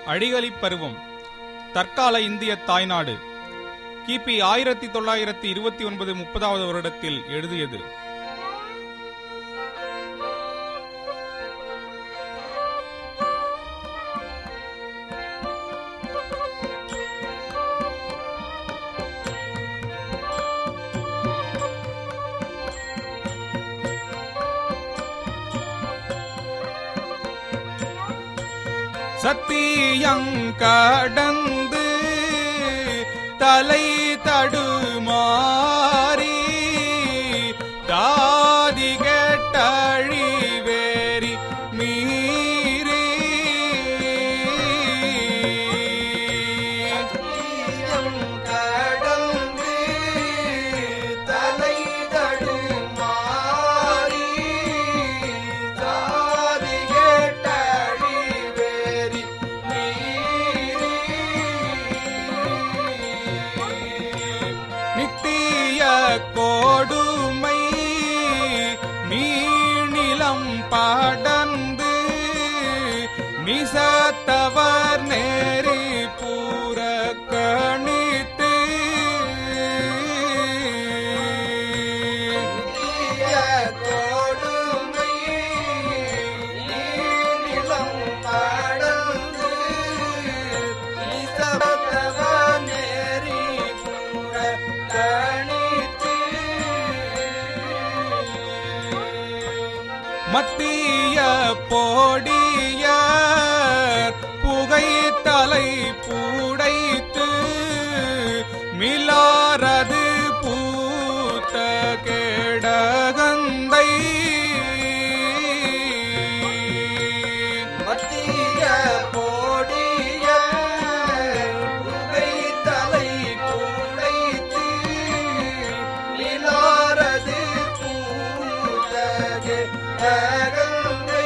அடிகலிப் பருவம் தற்கால இந்திய தாய்நாடு கிபி ஆயிரத்தி தொள்ளாயிரத்தி இருபத்தி ஒன்பது முப்பதாவது வருடத்தில் எழுதியது சத்தியங்கடந்து தலை தடுமாறி தாதி கெட்டழிவேறி மீறி கடந்து தலை தடுமாறி சாதி கேட்டழி வேறி நித்திய கொடுமை நீணிலம் படந்து மிசத்தவர் நேரி புறக்கணித்து நீய கொடுமை நீநிலம் கடந்து நிசபத்தவ நேரி புற கணித்து மத்திய போடிய புகைத்தலை பூடைத்து மிலாரது பூத்த கேடகந்தை மத்திய போடிய புகை தலை புடைத்து நிலாரது பூதகு அகங்கை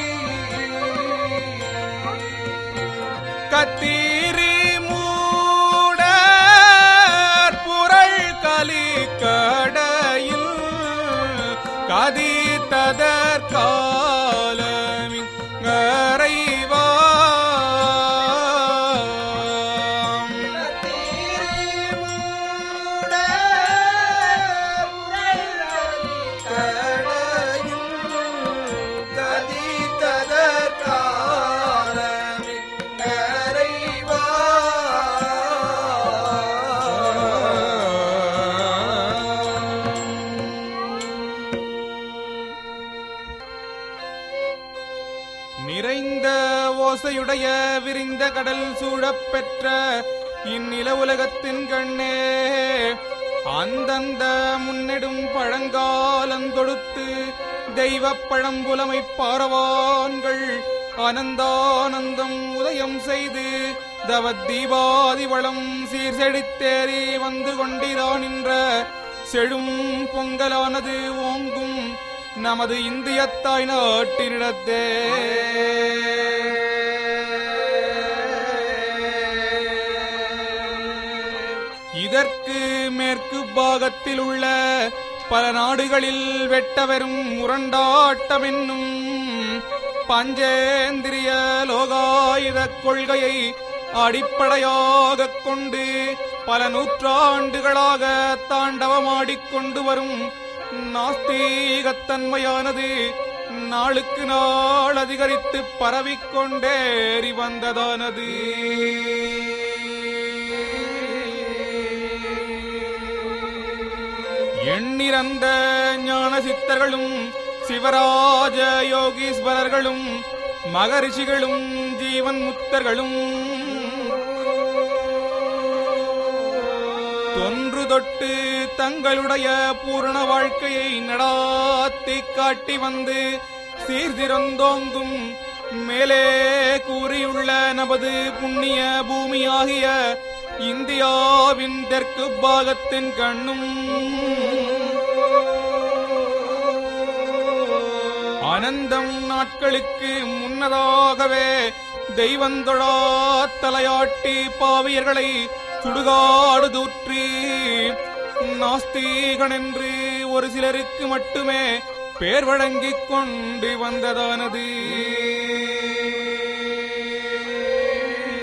கத்தீரி மூட புரள் கலி கடையில் கதித்ததற் காலமின் அறைவாம் மூட கடையும் கதித்ததற்காலமே கரைவா நிறைந்த ஓசையுடைய விரிந்த கடல் சூழப் பெற்ற இந்நில உலகத்தின் கண்ணே அந்தந்த முன்னெடும் பழங்காலந்தொடுத்து தெய்வப் பழம்புலமை பாரவான்கள் அனந்தானந்தம் உதயம் செய்து தவத் தீபாதி வளம் சீர்செழித்தேறி வந்து கொண்டிரான் என்ற செழும் பொங்கலானது ஓங்கும் நமது இந்திய தாய் நாட்டினிடத்தே இதற்கு மேற்கு பாகத்தில் உள்ள பல நாடுகளில் வெட்டவெறும் முரண்டாட்டம் என்னும் பஞ்சேந்திரிய லோகாயுத கொள்கையை அடிப்படையாகக் கொண்டு பல நூற்றாண்டுகளாக தாண்டவமாடிக்கொண்டு வரும் நாஸ்தீகத்தன்மையானது நாளுக்கு நாள் அதிகரித்து பரவிக்கொண்டேறி வந்ததானது எண்ணிறந்த ஞான சித்தர்களும் சிவராஜ யோகீஸ்வரர்களும் மகரிஷிகளும் ஜீவன் முத்தர்களும் தொன்று தொட்டு தங்களுடைய பூரண வாழ்க்கையை நடாத்தி காட்டி வந்து சீர்திறந்தோங்கும் மேலே கூறியுள்ள நமது புண்ணிய பூமியாகிய இந்தியாவின் தெற்கு பாகத்தின் கண்ணும் அனந்தம் நாட்களுக்கு முன்னதாகவே தெய்வந்தொழா தலையாட்டி பாவியர்களை சுடுகாடு தூற்றி நாஸ்தீகன் என்று ஒரு சிலருக்கு மட்டுமே பேர் வழங்கிக் கொண்டு வந்ததானது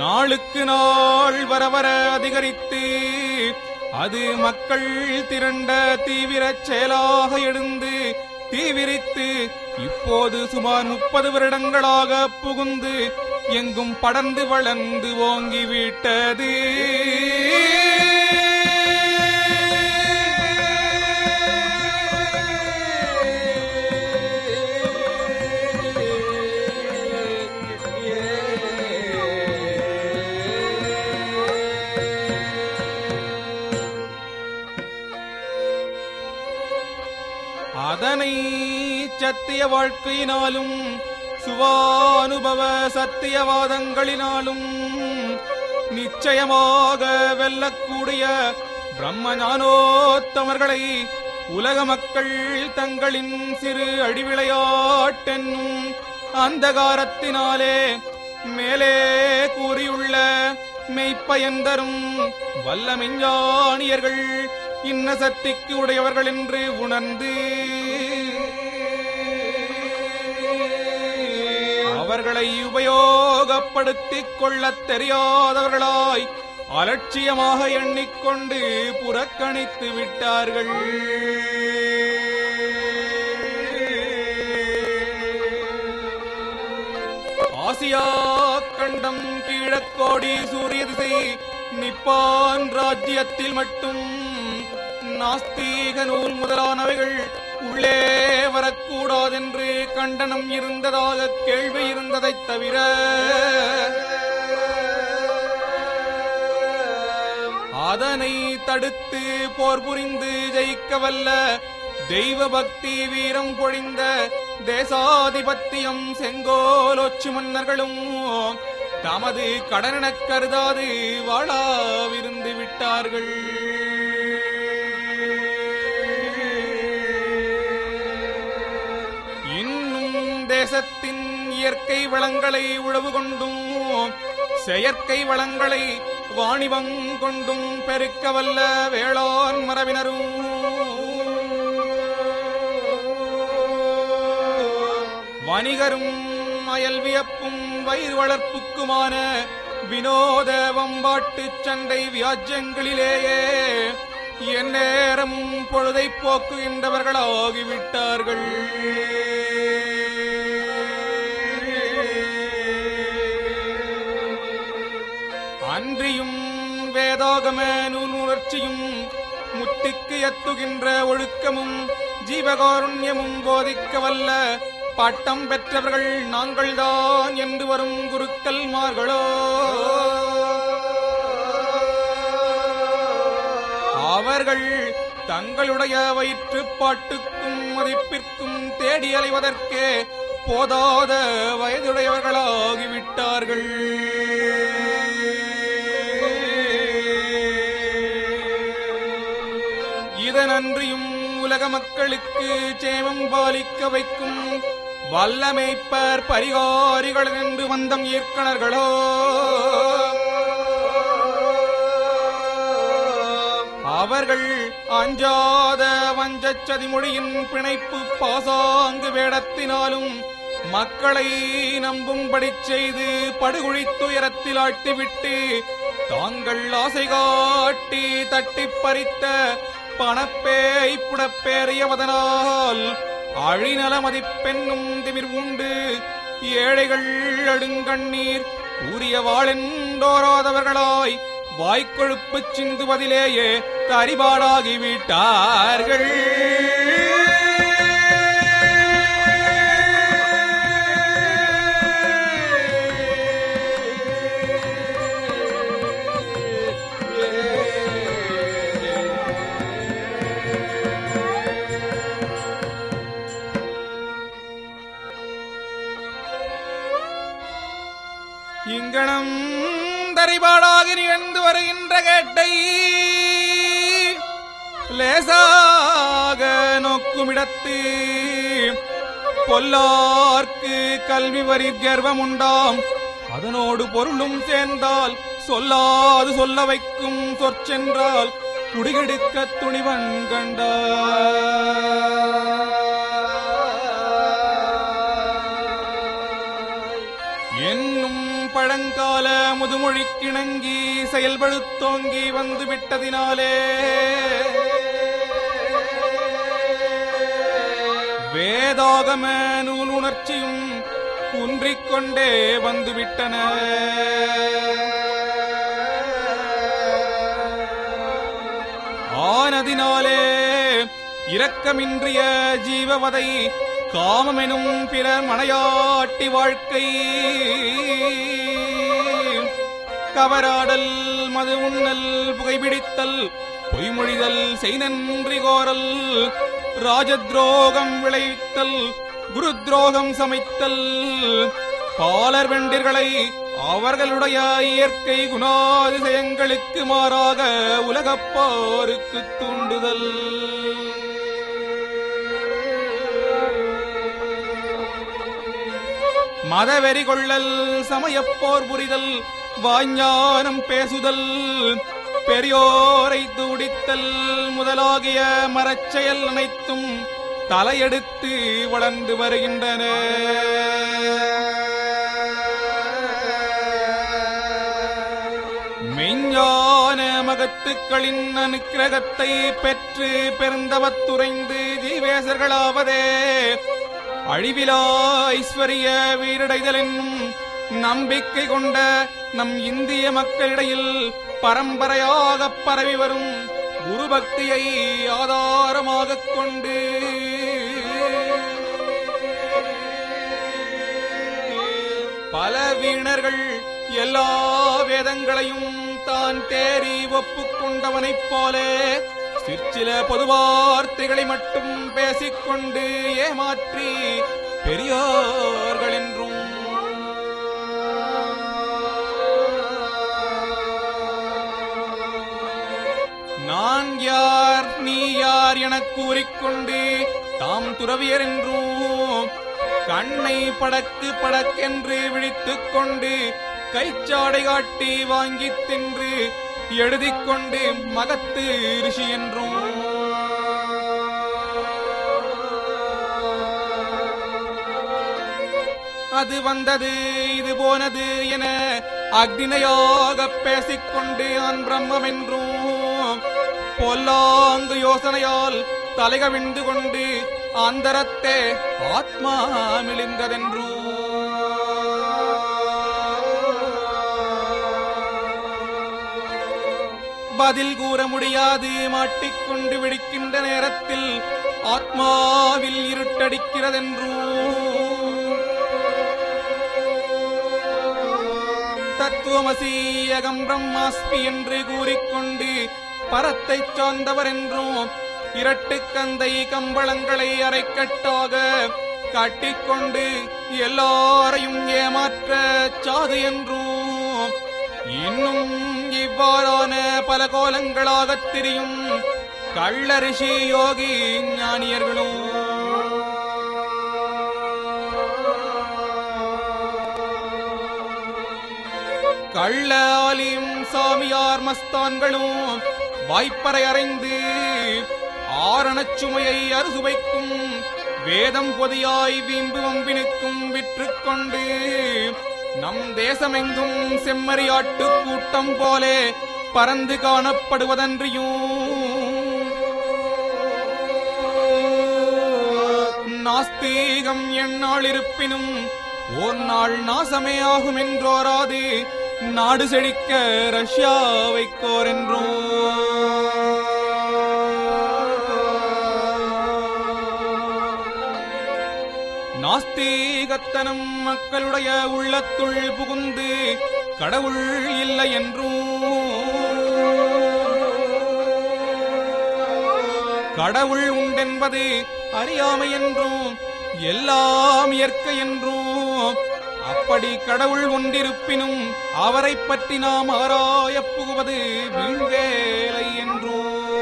நாளுக்கு நாள் வர வர அதிகரித்து அது மக்கள் திரண்ட தீவிரச் செயலாக எழுந்து தீவிரித்து இப்போது சுமார் முப்பது வருடங்களாக புகுந்து எங்கும் படர்ந்து வளர்ந்து ஓங்கி விட்டது அதனை சத்திய வாழ்க்கையினாலும் சுவானுபவ சத்தியவாதங்களினாலும் நிச்சயமாக வெல்லக்கூடிய பிரம்ம ஞானோத்தமர்களை உலக மக்கள் தங்களின் சிறு அடிவிளையாட்டென்னும் அந்தகாரத்தினாலே மேலே கூறியுள்ள மெய்ப்பயந்தரும் வல்ல மெஞ்ஞானியர்கள் இன்ன சக்திக்கு உடையவர்கள் என்று உணர்ந்து அவர்களை உபயோகப்படுத்திக் கொள்ளத் தெரியாதவர்களாய் அலட்சியமாக எண்ணிக்கொண்டு புறக்கணித்து விட்டார்கள் ஆசியா கண்டம் கீழக்கோடி சூரிய திசை நிப்பான் ராஜ்யத்தில் மட்டும் நாஸ்தீக நூல் முதலானவைகள் உள்ளே வரக்கூடாதென்று கண்டனம் இருந்ததாக கேள்வி இருந்ததைத் தவிர அதனை தடுத்து போர் புரிந்து ஜெயிக்க வல்ல தெய்வ பக்தி வீரம் பொழிந்த தேசாதிபத்தியம் செங்கோலொச்சு மன்னர்களும் தமது கடனெனக் கருதாது வாழாவிருந்து விட்டார்கள் இன்னும் தேசத்தின் இயற்கை வளங்களை உழவு கொண்டும் செயற்கை வளங்களை வாணிபம் கொண்டும் பெருக்க வல்ல வேளாண் மரபினரும் வணிகரும் அயல் வியப்பும் வயிறு வளர்ப்புக்குமான வினோத வம்பாட்டுச் சண்டை வியாஜ்யங்களிலேயே எந்நேரமும் பொழுதை போக்குகின்றவர்களாகிவிட்டார்கள் அன்றியும் வேதாகம நூல் உணர்ச்சியும் முத்திக்கு எத்துகின்ற ஒழுக்கமும் ஜீவகாருண்யமும் போதிக்க வல்ல பட்டம் பெற்றவர்கள் நாங்கள்தான் என்று வரும் குருக்கள்மார்களோ அவர்கள் தங்களுடைய வயிற்றுப்பாட்டுக்கும் மதிப்பிற்கும் தேடி அலைவதற்கே போதாத வயதுடையவர்களாகிவிட்டார்கள் இதனன்றியும் உலக மக்களுக்கு சேமம் பாலிக்க வைக்கும் வல்லமைப்பர் பரிகாரிகள் என்று வந்தம் ஈர்க்கணர்களோ அவர்கள் அஞ்சாத வஞ்சச் சதிமொழியின் பிணைப்பு பாசாங்கு வேடத்தினாலும் மக்களை நம்பும்படி செய்து படுகுழி துயரத்தில் ஆட்டிவிட்டு தாங்கள் ஆசை காட்டி தட்டிப் பறித்த பணப்பேய் புடப்பேறியவதனால் அழிநல மதிப்பெண்ணும் திமிர் உண்டு ஏழைகள் அடுங்கண்ணீர் கூறிய வாழென்றோராதவர்களாய் வாய்க்கொழுப்பு சிந்துவதிலேயே தரிபாடாகிவிட்டார்கள் இங்கனம் தரிபாடாகி நிகழ்ந்து வருகின்ற கேட்டை லேசாக நோக்குமிடத்து பொல்லார்க்கு கல்வி வரி கர்வம் உண்டாம் அதனோடு பொருளும் சேர்ந்தால் சொல்லாது சொல்ல வைக்கும் சொற்சென்றால் குடிகெடுக்க துணிவன் கண்டார் என்னும் பழங்கால முதுமொழி கிணங்கி செயல்படுத்தோங்கி வந்து விட்டதினாலே வேதாகம நூல் உணர்ச்சியும் குன்றிக் கொண்டே வந்துவிட்டன ஆனதினாலே இரக்கமின்றிய ஜீவவதை காமமெனும் பிறர் மனையாட்டி வாழ்க்கை கவராடல் மது உண்ணல் புகைப்பிடித்தல் பொய்மொழிதல் செய்நன்றி கோரல் ராஜத்ரோகம் விளைவித்தல் குரு துரோகம் சமைத்தல் பாலர் வெண்டிர்களை அவர்களுடைய இயற்கை குணாதிசயங்களுக்கு மாறாக உலகப்பாருக்கு தூண்டுதல் மதவெறி கொள்ளல் சமயப்போர் புரிதல் வாஞ்ஞானம் பேசுதல் பெரியோரை துடித்தல் முதலாகிய மரச்செயல் அனைத்தும் தலையெடுத்து வளர்ந்து வருகின்றன மெஞ்ஞான மகத்துக்களின் அனுக்கிரகத்தை பெற்று பெருந்தவத்துறைந்து ஜீவேசர்களாவதே அழிவிலா ஐஸ்வரிய வீரடைதல் என்னும் நம்பிக்கை கொண்ட நம் இந்திய மக்களிடையில் பரம்பரையாக பரவி வரும் குரு பக்தியை ஆதாரமாகக் கொண்டு பல வீணர்கள் எல்லா வேதங்களையும் தான் தேறி ஒப்புக்கொண்டவனைப் போலே சிற்சில பொது வார்த்தைகளை மட்டும் பேசிக்கொண்டு ஏமாற்றி பெரியோர்கள் என்றும் நான் யார் நீ யார் எனக் கூறிக்கொண்டு தாம் துறவியர் என்றும் கண்ணை படக்கு படக்கென்று விழித்துக் கொண்டு கைச்சாடை காட்டி வாங்கித் தின்று எழுதிக் கொண்டு மகத்து ரிஷி என்றும் அது வந்தது இது போனது என அக்னினையாக பேசிக்கொண்டு நான் பிரம்மம் என்றும் பொல்லாங்கு யோசனையால் தலைகவிழ்ந்து கொண்டு அந்தரத்தே ஆத்மா மிளிந்ததென்றும் பதில் கூற முடியாது மாட்டிக்கொண்டு விழிக்கின்ற நேரத்தில் ஆத்மாவில் இருட்டடிக்கிறதென்றும் தத்துவமசி அகம் பிரம்மாஸ்மி என்று கூறிக்கொண்டு பரத்தைச் சார்ந்தவர் என்றும் இரட்டு கந்தை கம்பளங்களை அரைக்கட்டாக காட்டிக்கொண்டு எல்லாரையும் ஏமாற்ற சாது என்றும் இன்னும் இவ்வாறான பல கோலங்களாகத் திரியும் கள்ளரிஷி யோகி ஞானியர்களும் கள்ளாலியும் சாமியார் மஸ்தான்களும் வாய்ப்பறை அறைந்து ஆரணச் சுமையை அறுசுவைக்கும் வேதம் பொதியாய் வீம்பு வம்பினுக்கும் விற்றுக் கொண்டு நம் தேசமெங்கும் செம்மறியாட்டு கூட்டம் போலே பறந்து காணப்படுவதன்றியும் நாஸ்தீகம் எந்நாள் இருப்பினும் ஓர் நாள் நாசமே ஆகும் என்றோராது நாடு செழிக்க ரஷ்யாவை கோரென்றும் நாஸ்தீகத்தனம் மக்களுடைய உள்ளத்துள் புகுந்து கடவுள் இல்லை என்றும் கடவுள் உண்டென்பது அறியாமை என்றும் எல்லாம் இயற்கை என்றும் அப்படி கடவுள் ஒன்றிருப்பினும் அவரைப் பற்றி நாம் ஆராயப் புகுவது வீண்வேலை என்றும்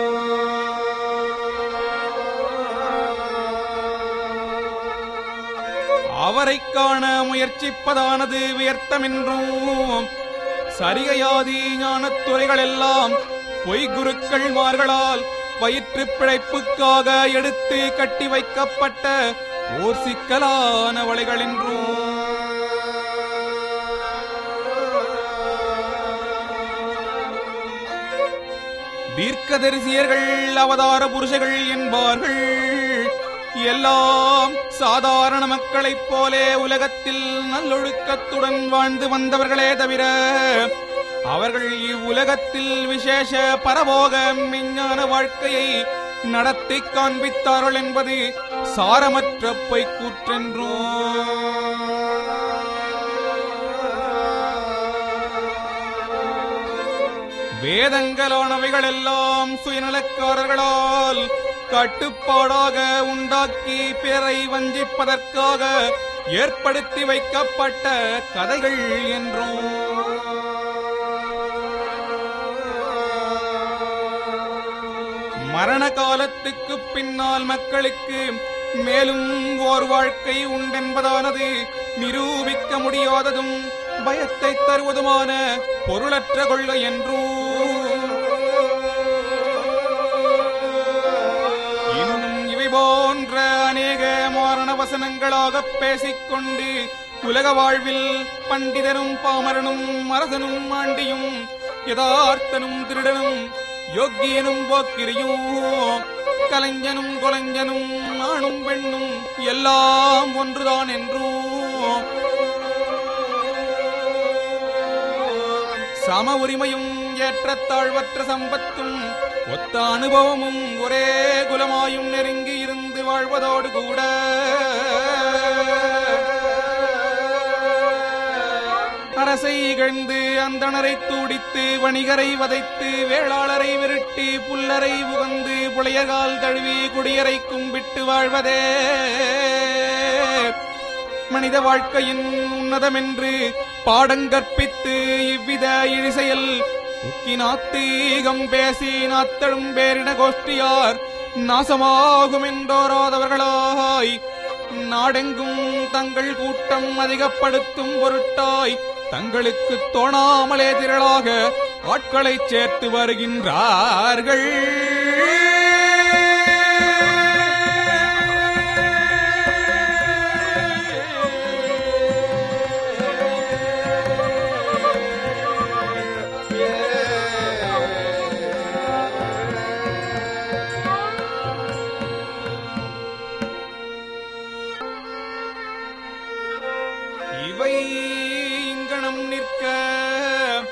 அவரைக் காண முயற்சிப்பதானது வியர்த்தமென்றும் சரிகையாதி ஞானத் துறைகளெல்லாம் பொய்குருக்கள் மார்களால் வயிற்று பிழைப்புக்காக எடுத்து கட்டி வைக்கப்பட்ட ஓர் சிக்கலான வளைகள் என்றும் ஏகதரிசியர்கள் அவதார புருஷர்கள் என்பார்கள் எல்லாம் சாதாரண மக்களைப் போலே உலகத்தில் நல்லொழுக்கத்துடன் வாழ்ந்து வந்தவர்களே தவிர அவர்கள் இவ்வுலகத்தில் விசேஷ பரபோக மெஞ்ஞான வாழ்க்கையை நடத்தி காண்பித்தார்கள் என்பது சாரமற்ற பொய்க்கூற்றென்றோ வேதங்களானவைகள் எல்லாம் சுயநலக்காரர்களால் கட்டுப்பாடாக உண்டாக்கி பிறரை வஞ்சிப்பதற்காக ஏற்படுத்தி வைக்கப்பட்ட கதைகள் என்றும் மரண காலத்துக்கு பின்னால் மக்களுக்கு மேலும் ஓர் வாழ்க்கை உண்டென்பதானது நிரூபிக்க முடியாததும் பயத்தை தருவதுமான பொருளற்ற கொள்கை என்றும் இன்னும் இவை போன்ற அநேக மாரண வசனங்களாக பேசிக்கொண்டு உலக வாழ்வில் பண்டிதனும் பாமரனும் அரசனும் ஆண்டியும் யதார்த்தனும் திருடனும் யோக்கியனும் போக்கிரியும் கலைஞனும் கொலைஞனும் ஆணும் பெண்ணும் எல்லாம் ஒன்றுதான் என்றும் சம உரிமையும் ஏற்றத்தாழ்வற்ற சம்பத்தும் ஒத்த அனுபவமும் ஒரே குலமாயும் நெருங்கி இருந்து வாழ்வதோடு கூட அரசை இகழ்ந்து அந்தணரை தூடித்து வணிகரை வதைத்து வேளாளரை விரட்டி புல்லரை உகந்து புலையகால் தழுவி குடியரை கும்பிட்டு வாழ்வதே மனித வாழ்க்கையின் உன்னதமென்று பாடங்கற்பித்து இவ்வித இழிசெயல் உக்கினாத்தீகம் பேசி நாத்தழும் பேரின கோஷ்டியார் நாசமாகும் என்றோராதவர்களாய் நாடெங்கும் தங்கள் கூட்டம் அதிகப்படுத்தும் பொருட்டாய் தங்களுக்கு தோணாமலே திரளாக ஆட்களைச் சேர்த்து வருகின்றார்கள்